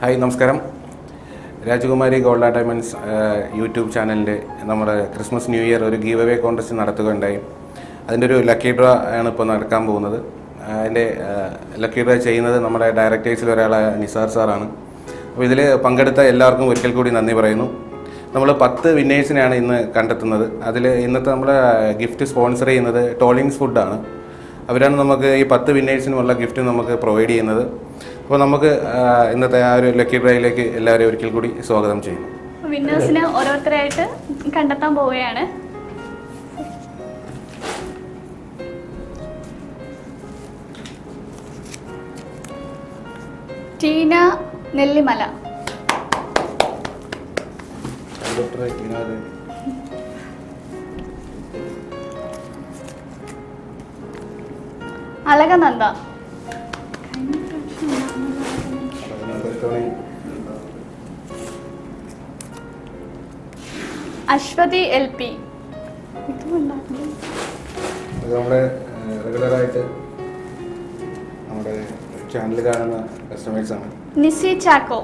Hi നമസ്കാരം രാജകുമാരി Golda diamonds ആഹ്, YouTube ചാനലിൻ്റെ നമ്മുടെ ക്രിസ്മസ് ന്യൂ ഇയർ ഒരു ഗീവ് അവേ കോൺടെസ്റ്റ് നടത്തുകയുണ്ടായി അതിൻ്റെ ഒരു ലക്കി ഡ്രോ ആണ് ഇപ്പോൾ നടക്കാൻ പോകുന്നത് ആഹ്, അതിൻ്റെ ലക്കി ഡ്രോ ചെയ്യുന്നത് നമ്മുടെ ഡയറക്ടേഴ്സിൽ ഒരാളായ നിസാർ സാറാണ് അപ്പോൾ ഇതിൽ പങ്കെടുത്ത എല്ലാവർക്കും ഒരിക്കൽ കൂടി നന്ദി പറയുന്നു നമ്മൾ പത്ത് വിന്നേഴ്സിനെയാണ് ഇന്ന് കണ്ടെത്തുന്നത് അതിൽ ഇന്നത്തെ നമ്മുടെ ഗിഫ്റ്റ് സ്പോൺസർ ചെയ്യുന്നത് ടോളിങ്സ് ഫുഡാണ് അവരാണ് നമുക്ക് ഈ പത്ത് വിന്നേഴ്സിനുമുള്ള ഗിഫ്റ്റ് നമുക്ക് പ്രൊവൈഡ് ചെയ്യുന്നത് അപ്പോൾ നമുക്ക് ആ, ഇന്നത്തെ ആ ഒരു ലക്കി ഡ്രൈവിലേക്ക് എല്ലാവരെയും ഒരിക്കൽ കൂടി സ്വാഗതം ചെയ്യുന്നു വിന്നേഴ്സിനെ ഓരോരുത്തരായിട്ട് കണ്ടെത്താൻ പോവുകയാണ് ടീന നെല്ലിമല അളകനന്ദ അശ്വതി എൽ പി ഇത് നമ്മുടെ റെഗുലറായിട്ട് നമ്മുടെ ചാനൽ കാണുന്ന കസ്റ്റമേഴ്സാണ് നിസി ചാക്കോ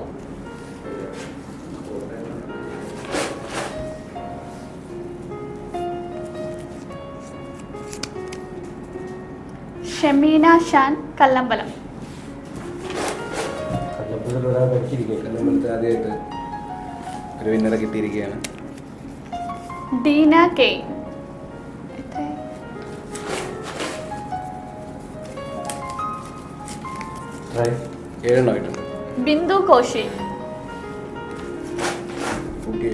ഷമീന ഷാൻ കല്ലമ്പലം കല്ലമ്പലത്തിൽ ഒരാൾ പഠിച്ചിരിക്കുക കല്ലമ്പലത്തിൽ ആദ്യമായിട്ട് ഒരു വിന്നറെ കിട്ടിയിരിക്കുകയാണ് ഡീന കെ എത്രയായി? ഏഴെണ്ണമായിട്ടുണ്ട് ബിന്ദു കോശി ഓക്കെ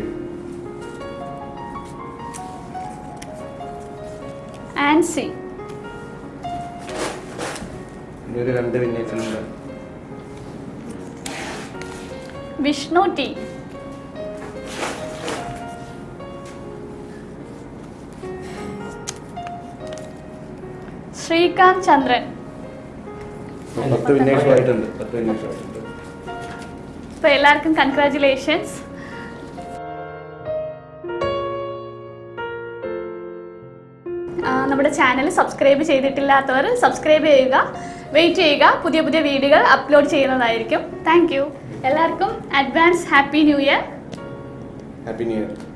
ആൻസി ഇനി ഒരു രണ്ട് വിന്നേഴ്സിനുണ്ട് വിഷ്ണു ടി ശ്രീകാന്ത് ചന്ദ്രൻ പത്ത് വിന്നേഴ്സുമായിട്ടുണ്ട് പത്ത് വിന്നേഴ്സുമായിട്ടുണ്ട് അപ്പോൾ എല്ലാവർക്കും കൺഗ്രാറ്റുലേഷൻസ് നമ്മുടെ ചാനൽ സബ്സ്ക്രൈബ് ചെയ്തിട്ടില്ലാത്തവർ സബ്സ്ക്രൈബ് ചെയ്യുക വെയിറ്റ് ചെയ്യുക പുതിയ പുതിയ വീഡിയോകൾ അപ്ലോഡ് ചെയ്യുന്നതായിരിക്കും താങ്ക് യു എല്ലാവർക്കും advance happy new year happy new year